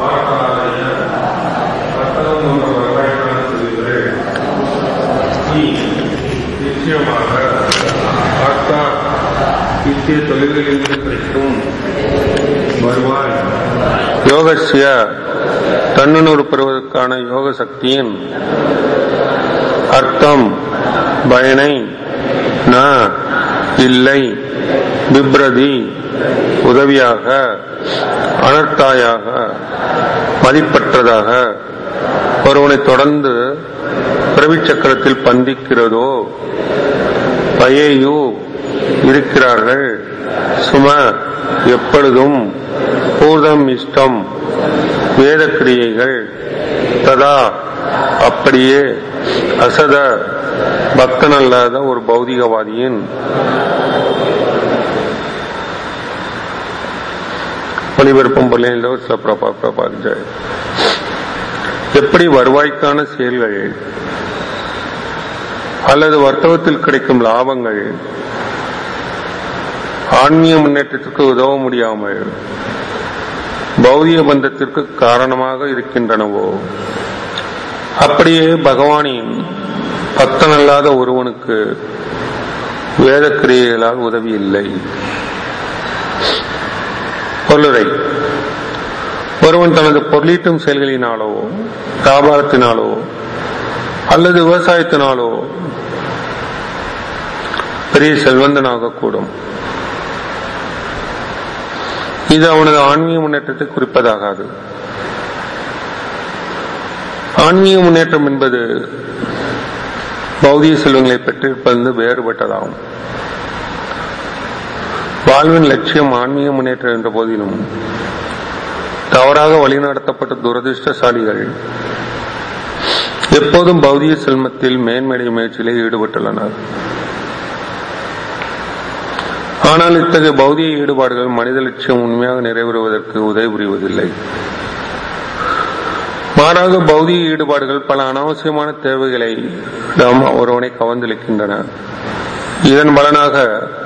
பார்ப்பனாய வர்த்தகம் போன்ற வருவாய்க்கான தொழில்கள் இ நிச்சயமாக ஆத்தா இத்திய தொழில்களிலிருந்து கிடைக்கும் வருவாய் யோகசிய தன்னுணர்வு பெறுவதற்கான யோக சக்தியின் அர்த்தம் பயனை ந இல்லை பிப்ரதி உதவியாக அனர்த்தாயாக மதிப்பற்றதாக ஒருவனை தொடர்ந்து பிறவி சக்கரத்தில் பந்திக்கிறதோ பயையு இருக்கிறார்கள் சும எப்பொழுதும் பூர்தம் இஷ்டம் வேத கிரியைகள் ததா அப்படியே அசத பக்தன் அல்லாத ஒரு பௌதிகவாதியின் ஒளிபரப்பும் பொருளில் சில பிரபா பிரபா ஜெய். எப்படி வருவாய்க்கான செயல்கள் அல்லது வர்த்தகத்தில் கிடைக்கும் லாபங்கள் ஆன்மீக முன்னேற்றத்திற்கு உதவ முடியாமல் பௌதிக பந்தத்திற்கு காரணமாக இருக்கின்றனவோ அப்படியே பகவானின் பக்தனல்லாத ஒருவனுக்கு வேத கிரியைகளால் உதவி இல்லை பொருளுரை ஒருவன் தனது பொருளீட்டும் செயல்களினாலோ வியாபாரத்தினாலோ அல்லது விவசாயத்தினாலோ பெரிய செல்வந்தனாக கூடும் இது அவனது ஆன்மீக முன்னேற்றத்தை குறிப்பதாகாது ஆன்மீக முன்னேற்றம் என்பது பௌதிக செல்வங்களை பெற்றிருப்பது வேறுபட்டதாகும் வாழ்வின் லட்சியம் ஆன்மீக முன்னேற்றம் என்ற போதிலும் தவறாக வழிநடத்தப்பட்ட துரதிருஷ்டசாலிகள் எப்போதும் பௌதிக செல்வத்தில் மேன்மேடை முயற்சியிலே ஈடுபட்டுள்ளனர் ஆனால் இத்தகைய பௌதிக ஈடுபாடுகள் மனித லட்சியம் உண்மையாக நிறைவேறுவதற்கு உதவி புரிவதில்லை மாறாக பௌதிக ஈடுபாடுகள் பல அனாவசியமான தேவைகளை நாம் ஒருவனை கவர்ந்தளிக்கின்றன இதன் பலனாக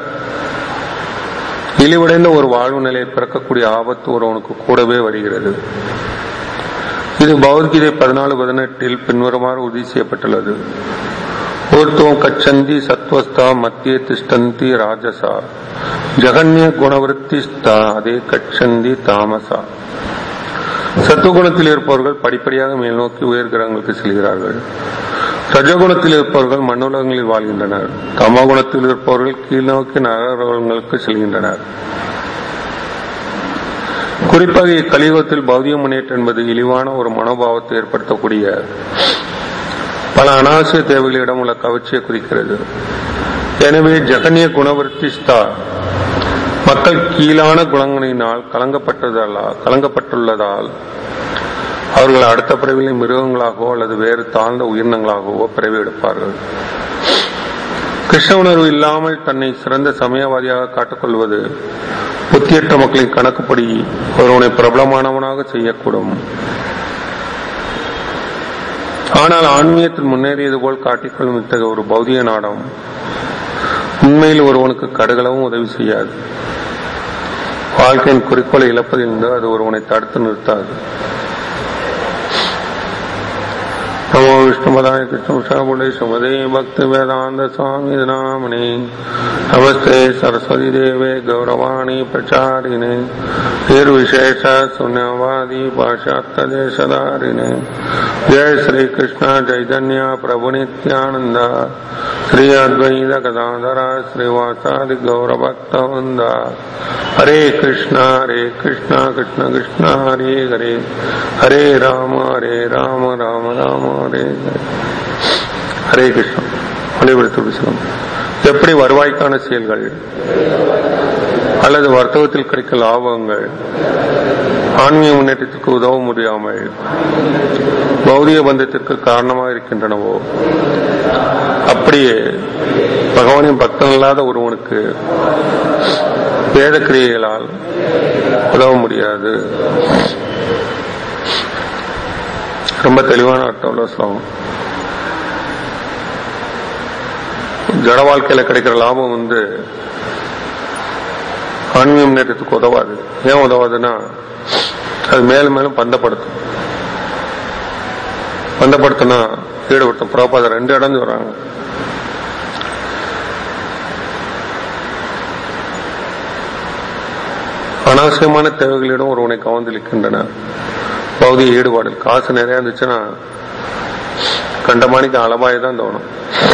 இழிவடைந்த ஒரு வாழ்வு நிலையை பிறக்கக்கூடிய ஆபத்து ஒருவனுக்கு கூடவே வருகிறது இது பௌத்கீதை பதினாலு பதினெட்டில் பின்வருமாறு உறுதி செய்யப்பட்டுள்ளது ஊர்த்துவம் கச்சந்தி சத்வஸ்தா மத்திய திஷ்டந்தி ராஜசா ஜகன்ய குணவருத்திஸ்தா அதே கச்சந்தி தாமசா சத்துவகுணத்தில் இருப்பவர்கள் படிப்படியாக மேல் நோக்கி உயர் கிரகங்களுக்கு செல்கிறார்கள் ரஜகுணத்தில் இருப்பவர்கள் மண்ணுலகங்களில் வாழ்கின்றனர் தமகுணத்தில் இருப்பவர்கள் கீழ் நோக்கி நகரங்களுக்கு செல்கின்றனர் குறிப்பாக இக்கலியுகத்தில் பௌதிக முன்னேற்றம் என்பது இழிவான ஒரு மனோபாவத்தை ஏற்படுத்தக்கூடிய பல அனாவசிய தேவைகளிடம் உள்ள கவர்ச்சியை குறிக்கிறது எனவே ஜெகனிய குணவர்த்திஸ்தா மக்கள் கீழான குணங்களினால் கலங்கப்பட்டதல்ல கலங்கப்பட்டுள்ளதால் அவர்கள் அடுத்த பிறவிலே மிருகங்களாகவோ அல்லது வேறு தாழ்ந்த உயிரினங்களாகவோ பிறவி எடுப்பார்கள் கிருஷ்ண உணர்வு இல்லாமல் தன்னை சிறந்த சமயவாதியாக காட்டிக்கொள்வது புத்தியற்ற மக்களின் கணக்குப்படி ஒருவனை பிரபலமானவனாக செய்யக்கூடும் ஆனால் ஆன்மீகத்தில் முன்னேறியது போல் காட்டிக்கொள்ளும் இத்தகைய ஒரு பௌதிக நாடம் உண்மையில் ஒருவனுக்கு கடுகளவும் உதவி செய்யாது வாழ்க்கையின் குறிக்கோளை இழப்பதிலிருந்து அது ஒருவனை தடுத்து நிறுத்தாது நமோ விஷ்ணுபதாய கிருஷ்ணபுலே சுமதே பக்தி வேதாந்த சுவாமி நாமனே நமஸ்தே சரஸ்வதி தேவே கௌரவாணி பிரச்சாரிணே निर्विशेष शून्यवादी पाश्चात्य देशधारिणे जय श्री कृष्ण चैतन्य प्रभु नित्यानंद श्री अद्वैत गदाधर श्रीवासादि गौर भक्त हरे कृष्ण हरे कृष्ण कृष्ण कृष्ण हरे हरे हरे राम हरे राम राम राम हरे हरे ஹரே கிருஷ்ணா ஒளிபடுத்து பேசலாம் எப்படி வருவாய்க்கான செயல்கள் அல்லது வர்த்தகத்தில் கிடைக்கும் லாபங்கள் ஆன்மீக முன்னேற்றத்திற்கு உதவ முடியாமல் பௌதிக பந்தத்திற்கு காரணமாக இருக்கின்றனவோ அப்படியே பகவானின் பக்தன் இல்லாத ஒருவனுக்கு வேத கிரியைகளால் உதவ முடியாது ரொம்ப தெளிவான அர்த்தம் உள்ள ஸ்லோகம் ஜட வாழ்க்கையில கிடைக்கிற லாபம் வந்து ஆன்மீக முன்னேற்றத்துக்கு உதவாது ஏன் உதவாதுன்னா அது மேலும் மேலும் பந்தப்படுத்தும் பந்தப்படுத்தினா ஈடுபடுத்தும் புரோபாத ரெண்டு இடம் சொல்றாங்க அனாவசியமான தேவைகளிடம் ஒருவனை கவர்ந்தளிக்கின்றன பௌதிக ஈடுபாடு காசு நிறைய இருந்துச்சுன்னா கண்டமானிக்கு அளவாய் தான் தோணும்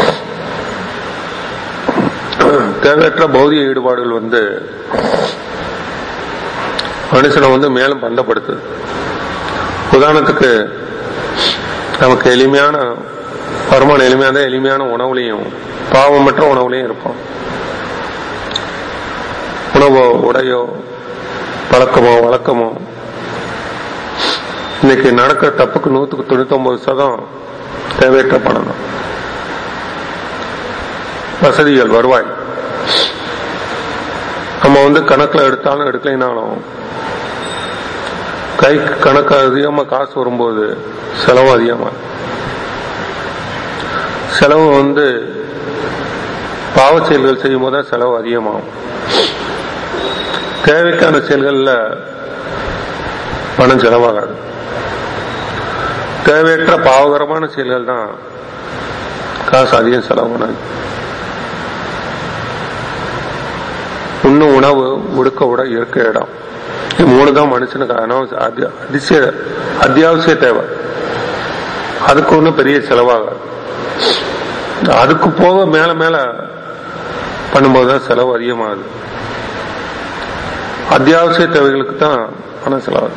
தேவையற்ற பௌதிக ஈடுபாடுகள் வந்து மனுஷனை வந்து மேலும் பந்தப்படுத்துது உதாரணத்துக்கு நமக்கு எளிமையான வருமானம் எளிமையான எளிமையான உணவுலையும் பாவமற்ற உணவுலையும் இருப்போம் உணவோ உடையோ பழக்கமோ வழக்கமோ இன்னைக்கு நடக்கிற தப்புக்கு நூத்துக்கு தொண்ணூத்தி ஒன்பது சதம் தேவையற்ற பணம் தான் வசதிகள் வருவாய் நம்ம வந்து கணக்குல எடுத்தாலும் எடுக்கலைனாலும் கைக்கு கணக்கு அதிகமா காசு வரும்போது செலவு அதிகமா செலவு வந்து பாவ செயல்கள் செய்யும் போது செலவு அதிகமாகும் தேவைக்கான செயல்கள்ல பணம் செலவாகாது தேவையற்ற பாவகரமான செயல்கள் தான் காசு அதிகம் செலவு பண்ணாது உண்ணும் உணவு உடுக்க உட இருக்க இடம் இது மூணு தான் மனுஷனுக்கு அனாவசிய அதி- அதிசய அத்தியாவசிய தேவை அதுக்கு ஒன்றும் பெரிய செலவாகாது அதுக்கு போக மேல மேல பண்ணும்போது தான் செலவு அதிகமாகுது அத்தியாவசிய தேவைகளுக்கு தான் பணம் செலவாகுது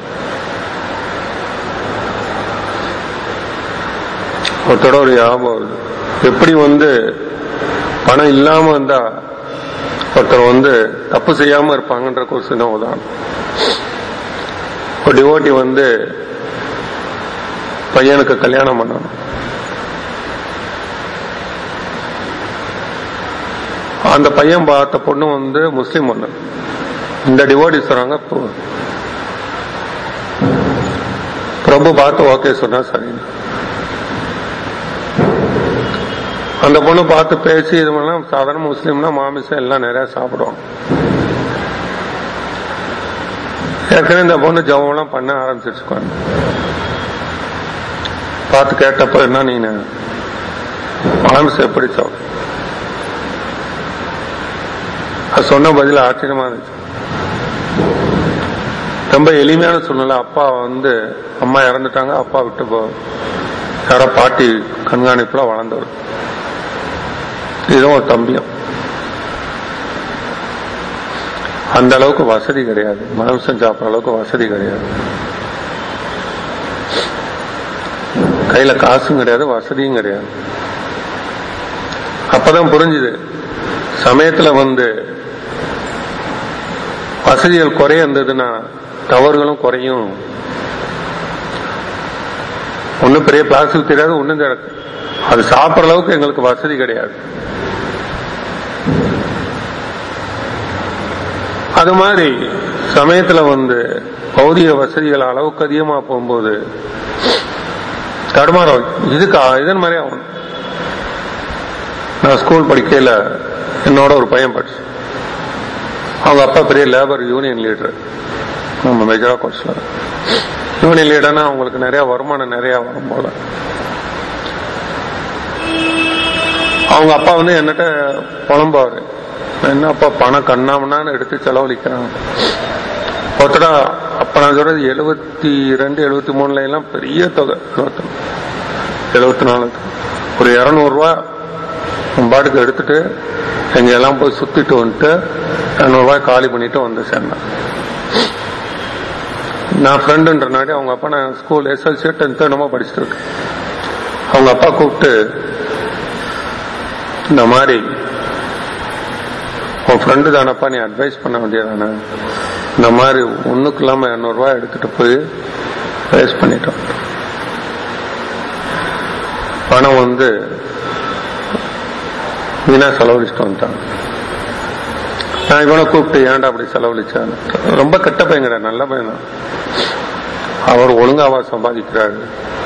ஒருத்தரோட ஒரு ஞாபகம் வருது எப்படி வந்து பணம் இல்லாம இருந்தா ஒருத்தர் வந்து தப்பு செய்யாம இருப்பாங்கன்ற கொஸ்டின் தான் உதாரணம் ஒரு டிவோட்டி வந்து பையனுக்கு கல்யாணம் பண்ணணும் அந்த பையன் பார்த்த பொண்ணு வந்து முஸ்லீம் பொண்ணு இந்த டிவோட்டி சொல்றாங்க "பு- பிரபு பார்த்து ஓகே சொன்னா சரி அந்த பொண்ணு பார்த்து பேசி இது பண்ணலாம் சாதாரண முஸ்லீம்னா மாமிசம் எல்லாம் நிறைய சாப்பிடுவாங்க ஏற்கனவே இந்த பொண்ணு ஜவம்லாம் பண்ண ஆரம்பிச்சிருச்சுக்காங்க பார்த்து கேட்டப்ப என்ன நீனு மாமிசம் எப்படி சாப்பிடும் அது சொன்ன பதில் ஆச்சரியமா இருந்துச்சு ரொம்ப எளிமையான சூழ்நிலை அப்பா வந்து அம்மா இறந்துட்டாங்க அப்பா விட்டு போ யாரோ பாட்டி கண்காணிப்புல வளர்ந்தவர் இதுவும் ஒரு தம்பியும் அந்த அளவுக்கு வசதி கிடையாது மாംസം சாப்பிட்ற அளவுக்கு வசதி கிடையாது கையில காசும் கிடையாது வசதியும் கிடையாது அப்பதான் புரிஞ்சுது சமயத்துல வந்து வசதிகள் குறைய இருந்ததுன்னா தவறுகளும் குறையும் ஒன்னும் பெரிய பிளாஸ்டிக் தெரியாது ஒன்னும் தெரியாது அது சாப்பிடுற அளவுக்கு எங்களுக்கு வசதி கிடையாது அது மாதிரி சமயத்துல வந்து பௌதிக வசதிகள் அளவுக்கு அதிகமா போகும்போது தடுமாறும் இதுக்கு இதன் மாதிரி ஆகும் நான் ஸ்கூல் படிக்கையில என்னோட ஒரு பையன் படிச்சு அவங்க அப்பா பெரிய லேபர் யூனியன் லீடர் நம்ம மெஜரா கோர்ஸ்ல யூனியன் லீடர்னா அவங்களுக்கு நிறைய வருமானம் நிறைய வரும் போல அவங்க அப்பா வந்து என்னட்ட புலம்பாரு என்ன அப்பா பணம் கண்ணாமண்ணான்னு எடுத்து செலவழிக்கிறாங்க ஒருத்தடா அப்ப நான் சொல்றது எழுபத்தி ரெண்டு எழுபத்தி மூணுல எல்லாம் பெரிய தொகை எழுபத்தி நாலு ஒரு இருநூறு ரூபா உன் பாட்டுக்கு எடுத்துட்டு எங்க எல்லாம் போய் சுத்திட்டு வந்துட்டு இரநூறு ரூபாய் காலி பண்ணிட்டு வந்து சேர்ந்தேன் நான் ஃப்ரெண்டுன்றனாடி அவங்க அப்பா நான் ஸ்கூல் எஸ்எல்சி டென்த் என்னமோ படிச்சுட்டு இருக்கேன் அவங்க அப்பா கூப்பிட்டு இந்த மாதிரி உன் ஃப்ரெண்டு தானப்பா நீ அட்வைஸ் பண்ண வேண்டியதானே இந்த மாதிரி ஒண்ணுக்கு இல்லாம இரநூறு ரூபாய் எடுத்துட்டு போய் வேஸ்ட் பண்ணிட்டோம் பணம் வந்து வீணா செலவழிச்சுட்டு வந்துட்டாங்க நான் இவனை கூப்பிட்டு ஏன்டா அப்படி செலவழிச்சான் ரொம்ப கெட்ட பையன் கிடையாது நல்ல பையன் தான் அவர் ஒழுங்காவா சம்பாதிக்கிறாரு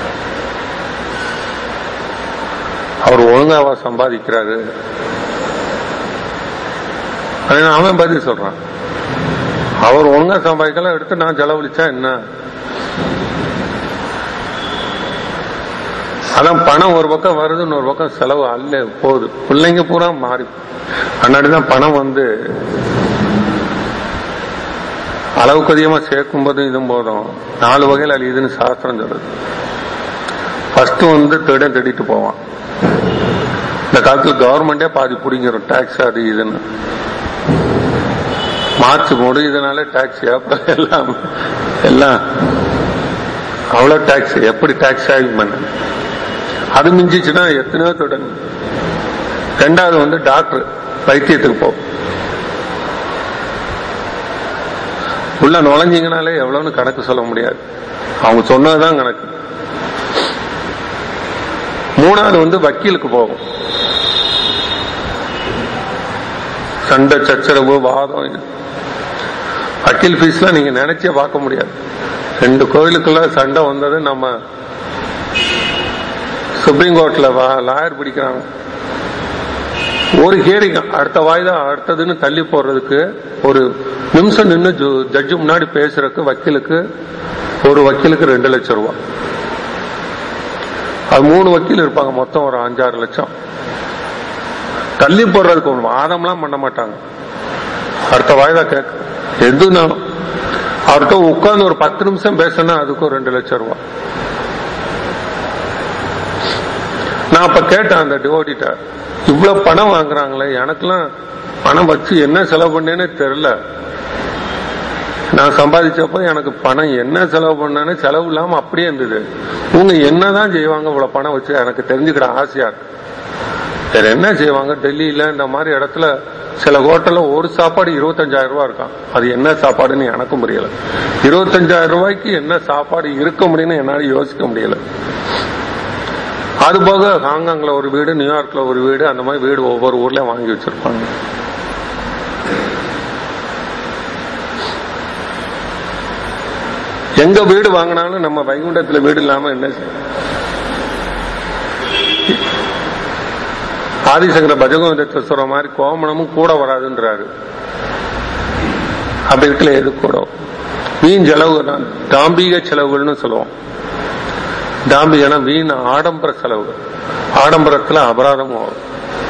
அவர் ஒழுங்காவா சம்பாதிக்கிறாரு அப்படின்னு அவன் பதில் சொல்றான் அவர் ஒழுங்கா சம்பாதிக்கலாம் எடுத்து நான் செலவழிச்சா என்ன அதான் பணம் ஒரு பக்கம் வருது இன்னொரு பக்கம் செலவு அல்ல போகுது பிள்ளைங்க பூரா மாறி முன்னாடிதான் பணம் வந்து அளவுக்கு அதிகமா சேர்க்கும் போதும் இதுவும் போதும் நாலு வகையில் அழியுதுன்னு சாஸ்திரம் சொல்லுது ஃபர்ஸ்ட் வந்து திருடன் திருடிட்டு போவான் இந்த காலத்துல கவர்மெண்டே பாதி பிடிங்கிரும் டாக்ஸ் அது இதுன்னு மார்ச் முடியுதுனால டாக்ஸ் அப்புறம் எல்லாம் எல்லாம் அவ்வளவு டாக்ஸ் எப்படி டாக்ஸ் சேவிங் பண்ண அது மிஞ்சிச்சுன்னா எத்தனையோ தொடன் ரெண்டாவது வந்து டாக்டர் வைத்தியத்துக்கு போ உள்ள நுழைஞ்சிங்கனாலே எவ்வளவுன்னு கணக்கு சொல்ல முடியாது அவங்க சொன்னதுதான் கணக்கு மூணாவது வந்து வக்கீலுக்கு போகும் சண்டை சச்சரவு வாதம் இது. வக்கீல் ஃபீஸ்லாம் நீங்க நினைச்சே பார்க்க முடியாது ரெண்டு கோயிலுக்குள்ள சண்டை வந்தது நம்ம சுப்ரீம் கோர்ட்ல லாயர் பிடிக்கிறாங்க ஒரு ஹியரிங் அடுத்த வாய்தா அடுத்ததுன்னு தள்ளி போடுறதுக்கு ஒரு நிமிஷம் நின்று ஜட்ஜு முன்னாடி பேசுறதுக்கு வக்கீலுக்கு ஒரு வக்கீலுக்கு ரெண்டு லட்சம் ரூபாய் அது மூணு வக்கீல் இருப்பாங்க மொத்தம் ஒரு அஞ்சாறு லட்சம் தள்ளி போடுறதுக்கு ஒரு வாதம்லாம் பண்ண மாட்டாங்க அடுத்த வாய்தா கேட்க எதுனாலும் அவர்கிட்ட உட்கார்ந்து ஒரு பத்து நிமிஷம் பேசினா அதுக்கு ஒரு ரெண்டு லட்சம் ரூபாய் நான் அப்ப கேட்டேன் அந்த டிவோடிட்ட இவ்வளவு பணம் வாங்குறாங்களே எனக்கெல்லாம் பணம் வச்சு என்ன செலவு பண்ணேன்னு தெரியல நான் சம்பாதிச்சப்ப எனக்கு பணம் என்ன செலவு பண்ணேன்னு செலவு இல்லாம அப்படியே இருந்தது உங்க என்னதான் செய்வாங்க இவ்வளவு பணம் வச்சு எனக்கு தெரிஞ்சுக்கிற ஆசையா இருக்கு வேற என்ன செய்வாங்க டெல்லியில இந்த மாதிரி இடத்துல சில ஹோட்டல்ல ஒரு சாப்பாடு இருபத்தஞ்சாயிரம் ரூபாய் இருக்கான் அது என்ன சாப்பாடுன்னு எனக்கும் புரியல இருபத்தஞ்சாயிரம் ரூபாய்க்கு என்ன சாப்பாடு இருக்க முடியும்னு என்னால யோசிக்க முடியல அது போக ஹாங்காங்ல ஒரு வீடு நியூயார்க்ல ஒரு வீடு அந்த மாதிரி வீடு ஒவ்வொரு ஊர்லயும் வாங்கி வச்சிருப்பாங்க எங்க வீடு வாங்கினாலும் நம்ம வைகுண்டத்துல வீடு இல்லாம என்ன செய்ய ஆதிசங்கர பஜகோவிந்தத்தை சொல்ற மாதிரி கோமணமும் கூட வராதுன்றாரு அப்படி இருக்கல எது கூட வீண் செலவு தான் தாம்பிக செலவுகள்னு சொல்லுவோம் தாம்பிகனா வீண் ஆடம்பர செலவு ஆடம்பரத்துல அபராதமும் வரும்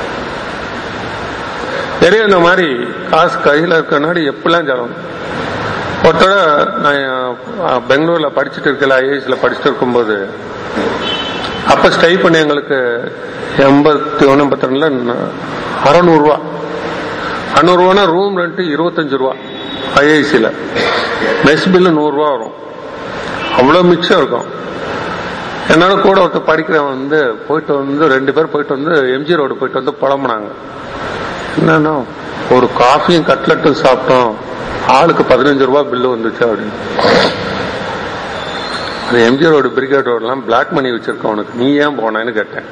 நிறைய இந்த மாதிரி காசு கையில இருக்கனாடி எப்படிலாம் செலவு ஒருத்தர நான் அஹ், பெங்களூர்ல படிச்சுட்டு இருக்கல ஐஏஎஸ்ல படிச்சுட்டு இருக்கும்போது அப்ப ஸ்டை பண்ணி எங்களுக்கு எண்பத்தி ஒன்னு எண்பத்தி ரெண்டுல அறநூறு ரூபா அறுநூறு ரூபானா ரூம் ரெண்ட் இருபத்தஞ்சு ரூபா ஐஐசில மெஸ் பில்லு நூறு ரூபா வரும் அவ்வளவு மிச்சம் இருக்கும் என்னோட கூட ஒருத்தர் படிக்கிறவன் வந்து போயிட்டு வந்து ரெண்டு பேர் போயிட்டு வந்து எம்ஜி ரோடு போயிட்டு வந்து புலம்புனாங்க என்னன்னா ஒரு காஃபியும் கட்லெட்டும் சாப்பிட்டோம் ஆளுக்கு பதினஞ்சு ரூபா பில்லு வந்துச்சு அப்படின்னு அந்த எம்ஜி ரோடு பிரிகேட் ரோடெல்லாம் பிளாக் மணி வச்சிருக்க உனக்கு நீ ஏன் போனேன்னு கேட்டேன்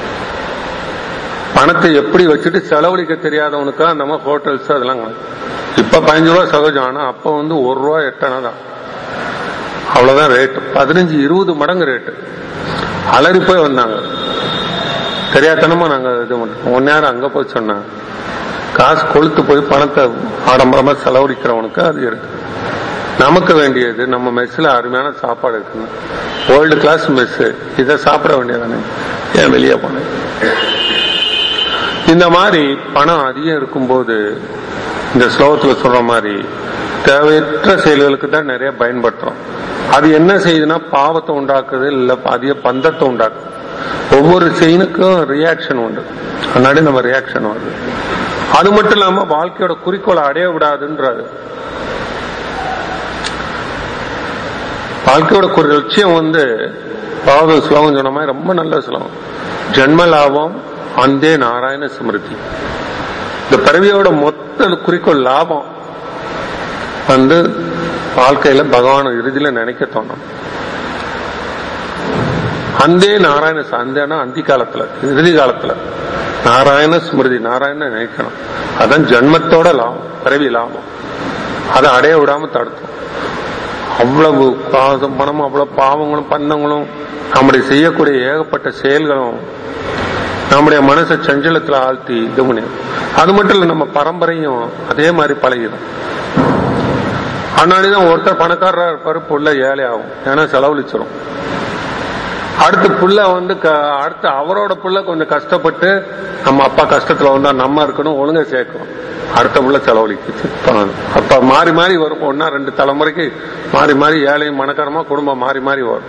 பணத்தை எப்படி வச்சுட்டு செலவழிக்க தெரியாதவனுக்கா அந்த மாதிரி ஹோட்டல்ஸ் அதெல்லாம் கிடையாது. இப்ப பதினஞ்சு ரூபா சகஜம் ஆனா அப்ப வந்து ஒரு ரூபா எட்டனா தான் அவ்வளவுதான் ரேட்டு பதினஞ்சு இருபது மடங்கு ரேட்டு அலறி போய் வந்தாங்க தெரியாதனமா நாங்க இது பண்ணோம் ஒன் நேரம் அங்க போய் சொன்னாங்க காசு கொளுத்து போய் பணத்தை ஆடம்பரமா செலவழிக்கிறவனுக்கு அது இருக்கு நமக்கு வேண்டியது நம்ம மெஸ்ல அருமையான சாப்பாடு இருக்குன்னு வேர்ல்டு கிளாஸ் மெஸ் இதை சாப்பிட வேண்டியதானே ஏன் வெளியே போனேன் இந்த மாதிரி பணம் அதிகம் இருக்கும்போது இந்த ஸ்லோகத்துல சொல்ற மாதிரி தேவையற்ற செயல்களுக்கு தான் நிறைய பயன்படுத்துறோம் அது என்ன செய்யுதுன்னா பாவத்தை உண்டாக்குது இல்ல அதிக பந்தத்தை உண்டாக்குது ஒவ்வொரு செயலுக்கும் ரியாக்ஷன் உண்டு அதனாடி நம்ம ரியாக்ஷன் வருது அது மட்டும் இல்லாம வாழ்க்கையோட குறிக்கோளை அடைய விடாதுன்றாரு வாழ்க்கையோட ஒரு லட்சியம் வந்து பாவ ஸ்லோகம் சொன்ன மாதிரி ரொம்ப நல்ல ஸ்லோகம் ஜென்ம லாபம் அந்தே நாராயண ஸ்மிருதி இந்த பிறவியோட மொத்த குறிக்கோள் லாபம் வந்து வாழ்க்கையில பகவான் இறுதியில நினைக்க தோணும் அந்தே நாராயண ச- அந்தேனா அந்தி காலத்துல இறுதி காலத்துல நாராயண ஸ்மிருதி நாராயண நினைக்கணும் அதான் ஜென்மத்தோட லாபம் பிறவி லாபம் அதை அடைய விடாம தடுத்தோம் அவ்வளவு பாசம் பணமும் அவ்வளவு பாவங்களும் பந்தங்களும் நம்முடைய செய்யக்கூடிய ஏகப்பட்ட செயல்களும் நம்முடைய மனசை சஞ்சலத்துல ஆழ்த்தி இது பண்ணி அது மட்டும் இல்ல நம்ம பரம்பரையும் அதே மாதிரி பழகிடும் அதனாலதான் ஒருத்தர் பணக்காரரா இருப்பாரு புள்ள ஏழை ஆகும் ஏன்னா செலவழிச்சிரும் அடுத்த புள்ள வந்து க- அடுத்து அவரோட புள்ள கொஞ்சம் கஷ்டப்பட்டு நம்ம அப்பா கஷ்டத்துல வந்தா நம்ம இருக்கணும் ஒழுங்கா சேர்க்கணும் அடுத்த புள்ள செலவழிக்கு பண்ணணும் அப்ப மாறி மாறி வரும் ஒன்னா ரெண்டு தலைமுறைக்கு மாறி மாறி ஏழையும் மனக்கரமா குடும்பம் மாறி மாறி வரும்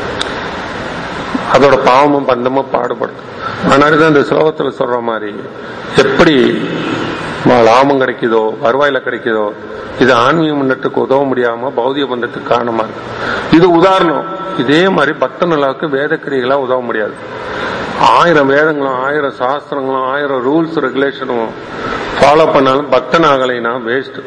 அதோட பாவமும் பந்தமும் பாடுபடும் அதனாலதான் இந்த ஸ்லோகத்துல சொல்ற மாதிரி எப்படி ம- லாபம் கிடைக்குதோ வருவாயில கிடைக்குதோ இது ஆன்மீக முன்னேற்றத்துக்கு உதவ முடியாம பௌதிக பந்தத்துக்கு காரணமா இருக்கு இது உதாரணம் இதே மாதிரி பக்த நல்லாவுக்கு வேத கிரிகளா உதவ முடியாது ஆயிரம் வேதங்களும் ஆயிரம் சாஸ்திரங்களும் ஆயிரம் ரூல்ஸ் ரெகுலேஷனும் ஃபாலோ பண்ணாலும் பக்தன் ஆகலைன்னா வேஸ்ட்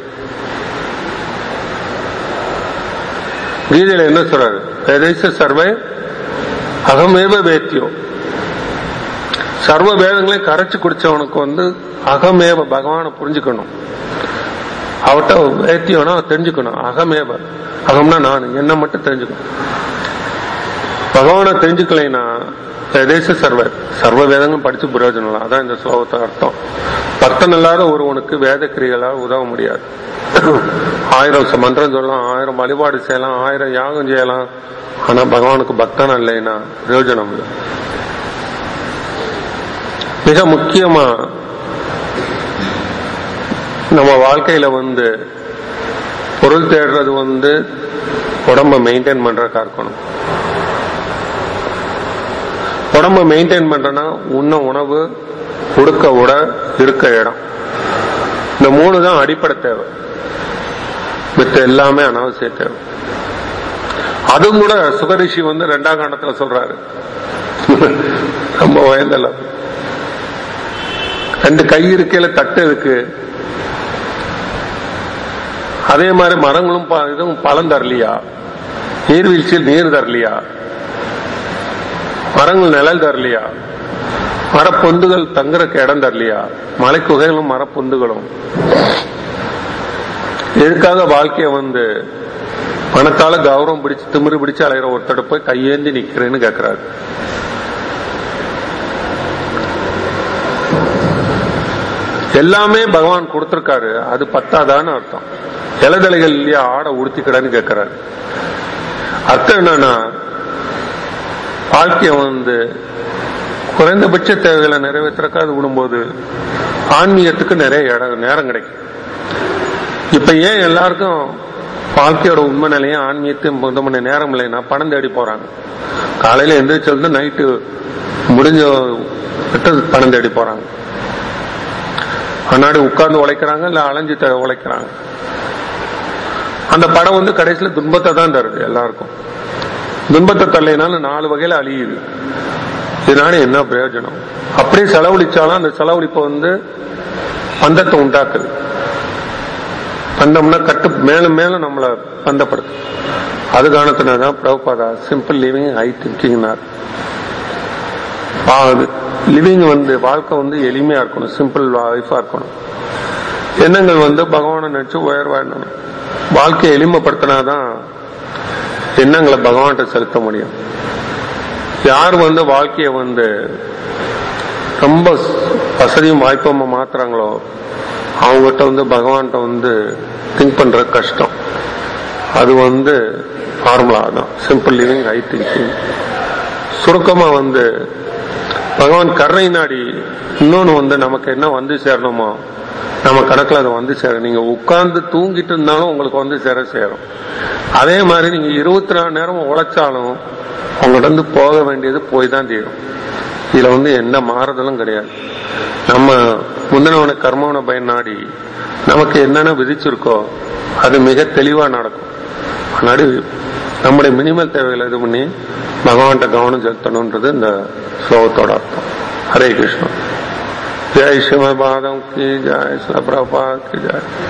கீதையில என்ன சொல்றாரு வேதேச சர்வே அகமேவ வேத்தியோ சர்வ வேதங்களையும் கரைச்சு குடிச்சவனுக்கு வந்து அகமேவ பகவானை புரிஞ்சுக்கணும் அவட்ட வேத்தியம்னா தெரிஞ்சுக்கணும் அகமேவ அகம்னா நான் என்ன மட்டும் தெரிஞ்சுக்கணும் பகவானை தெரிஞ்சுக்கலைன்னா தேச சர்வ சர்வ வேதங்களும் படிச்சு பிரயோஜனம் இல்லை அதான் இந்த ஸ்லோகத்தை அர்த்தம் பக்தன் இல்லாத ஒருவனுக்கு வேத கிரிகளால் உதவ முடியாது ஆயிரம் ச- மந்திரம் சொல்லலாம் ஆயிரம் வழிபாடு செய்யலாம் ஆயிரம் யாகம் செய்யலாம் ஆனா பகவானுக்கு பக்தன் இல்லைன்னா பிரயோஜனம் இல்லை மிக முக்கியமா நம்ம வாழ்க்கையில வந்து பொருள் தேடுறது வந்து உடம்ப மெயின்டைன் பண்றதுக்கா இருக்கணும் உடம்ப மெயின்டைன் பண்றனா உண்ண உணவு உடுக்க உட இருக்க இடம் இந்த மூணு தான் அடிப்படை தேவை மித்த எல்லாமே அனாவசிய தேவை அதுவும் கூட சுகரிஷி வந்து ரெண்டாம் காண்டத்துல சொல்றாரு ரொம்ப வயதில் ரெண்டு கை இருக்கையில தட்டு இருக்கு அதே மாதிரி மரங்களும் ப- இதுவும் பழம் தரலையா நீர்வீழ்ச்சியில் நீர் தரலையா மரங்கள் நிழல் தரலையா மரப்பொந்துகள் தங்குறக்கு இடம் தரலையா மலை குகைகளும் மரப்பொந்துகளும் எதுக்காக வாழ்க்கைய வந்து பணத்தால கௌரவம் பிடிச்சு திமிரு பிடிச்சு அலைகிற ஒருத்தட போய் கையேந்தி நிக்கிறேன்னு கேக்குறாரு எல்லாமே பகவான் கொடுத்திருக்காரு அது பத்தாதான்னு அர்த்தம் இலதலைகள் இல்லையா ஆடை உடுத்திக்கடன்னு கேக்குறாரு அர்த்தம் என்னன்னா வாழ்க்கைய வந்து குறைந்தபட்ச தேவைகளை நிறைவேற்றுறக்காது விடும்போது ஆன்மீகத்துக்கு நிறைய இடம் நேரம் கிடைக்கும் இப்ப ஏன் எல்லாருக்கும் வாழ்க்கையோட உண்மை நிலையும் ஆன்மீகத்தையும் இந்த மணி நேரம் இல்லைன்னா பணம் தேடி போறாங்க காலையில எந்திரிச்சு நைட்டு முடிஞ்ச விட்டு பணம் தேடி போறாங்க முன்னாடி உட்கார்ந்து உழைக்கிறாங்க இல்ல அலைஞ்சு த- உழைக்கிறாங்க அந்த படம் வந்து கடைசியில துன்பத்தை தான் தருது எல்லாருக்கும் துன்பத்தை தள்ளினாலும் நாலு வகையில அழியுது இதனால என்ன பிரயோஜனம் அப்படியே செலவழிச்சாலும் அந்த செலவழிப்பை வந்து பந்தத்தை உண்டாக்குது பந்தம்னா கட்டு மேலும் மேலும் நம்மள பந்தப்படுத்து அது காரணத்தினாதான் பிரபுபாதா சிம்பிள் லிவிங் ஹை திங்கிங்னார் லிவிங் வந்து வாழ்க்கை வந்து எளிமையா இருக்கணும் சிம்பிள் லைஃபா இருக்கணும் எண்ணங்கள் வந்து பகவானை நினைச்சு உயர்வா எண்ணணும் வாழ்க்கையை எளிமைப்படுத்தினாதான் எண்ணங்களை பகவான்கிட்ட செலுத்த முடியும் யார் வந்து வாழ்க்கைய வந்து ரொம்ப வசதியும் வாய்ப்புமா மாத்துறாங்களோ அவங்ககிட்ட வந்து பகவான்கிட்ட வந்து திங்க் பண்றது கஷ்டம் அது வந்து ஃபார்முலா தான் சிம்பிள் லிவிங் ஹை திங்கிங் சுருக்கமா வந்து பகவான் கருணை நாடி இன்னொன்னு வந்து நமக்கு என்ன வந்து சேரணுமோ நம்ம கணக்குல அது வந்து சேரும் நீங்க உட்கார்ந்து தூங்கிட்டு இருந்தாலும் உங்களுக்கு வந்து சேர சேரும் அதே மாதிரி நீங்க இருபத்தி நாலு நேரம் உழைச்சாலும் உங்கள்ட்ட இருந்து போக வேண்டியது போய் தான் தீரும் இதுல வந்து எந்த மாறுதலும் கிடையாது நம்ம முந்தினவன கர்மவன பயன் நாடி நமக்கு என்னென்ன விதிச்சிருக்கோ அது மிக தெளிவா நடக்கும் முன்னாடி நம்முடைய மினிமல் தேவைகளை இது பண்ணி பகவான்கிட்ட கவனம் செலுத்தணும்ன்றது இந்த ஸ்லோகத்தோட அர்த்தம் ஹரே கிருஷ்ணா ஜெய் சிவபாதம் கி ஜெய் சில பிரபா கி ஜெய்